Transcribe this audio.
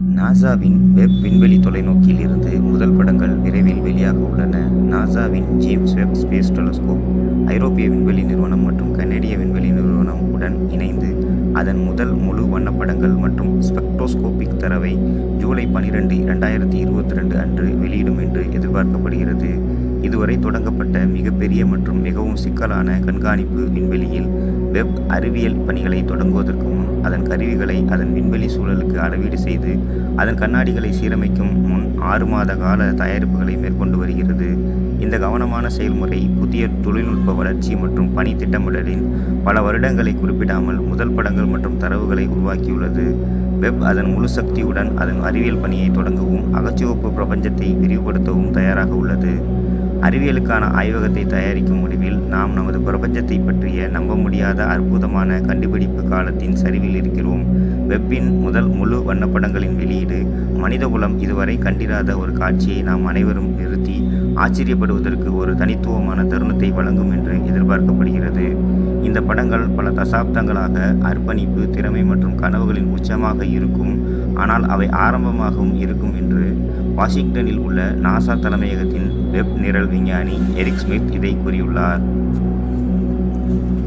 நாசாவின் வெப் விண்வெளி தொலைநோக்கியில் இருந்து முதல் படங்கள் விரைவில் வெளியாக உள்ளன நாசாவின் ஜேம்ஸ் வெப் ஸ்பேஸ் டெலஸ்கோப் ஐரோப்பிய விண்வெளி நிறுவனம் மற்றும் கனேடிய விண்வெளி நிறுவனம் உடன் இணைந்து அதன் முதல் முழு வண்ணப்படங்கள் மற்றும் ஸ்பெக்ட்ரோஸ்கோபிக் தரவை ஜூலை பனிரெண்டு இரண்டாயிரத்தி இருபத்தி ரெண்டு அன்று வெளியிடும் என்று எதிர்பார்க்கப்படுகிறது இதுவரை தொடங்கப்பட்ட மிகப்பெரிய மற்றும் மிகவும் சிக்கலான கண்காணிப்பு விண்வெளியில் வெப் அறிவியல் பணிகளை தொடங்குவதற்கு முன் அதன் கருவிகளை அதன் விண்வெளி சூழலுக்கு அளவீடு செய்து அதன் கண்ணாடிகளை சீரமைக்கும் முன் ஆறு மாத கால தயாரிப்புகளை மேற்கொண்டு வருகிறது இந்த கவனமான செயல்முறை புதிய தொழில்நுட்ப வளர்ச்சி மற்றும் பணி திட்டமிடலின் பல வருடங்களை குறிப்பிடாமல் முதல் படங்கள் மற்றும் தரவுகளை உருவாக்கியுள்ளது வெப் அதன் முழு சக்தியுடன் அதன் அறிவியல் பணியை தொடங்கவும் அகச்சிவப்பு பிரபஞ்சத்தை விரிவுபடுத்தவும் தயாராக உள்ளது அறிவியலுக்கான ஆய்வகத்தை தயாரிக்கும் முடிவில் நாம் நமது பிரபஞ்சத்தை பற்றிய நம்ப முடியாத அற்புதமான கண்டுபிடிப்பு காலத்தின் சரிவில் இருக்கிறோம் வெப்பின் முதல் முழு வண்ணப்படங்களின் வெளியீடு மனிதகுலம் இதுவரை கண்டிராத ஒரு காட்சியை நாம் அனைவரும் நிறுத்தி ஆச்சரியப்படுவதற்கு ஒரு தனித்துவமான தருணத்தை வழங்கும் என்று எதிர்பார்க்கப்படுகிறது இந்த படங்கள் பல தசாப்தங்களாக அர்ப்பணிப்பு திறமை மற்றும் கனவுகளின் உச்சமாக இருக்கும் ஆனால் அவை ஆரம்பமாகவும் இருக்கும் என்று வாஷிங்டனில் உள்ள நாசா தலைமையகத்தின் வெப் நிரல் விஞ்ஞானி எரிக் ஸ்மித் இதை கூறியுள்ளார்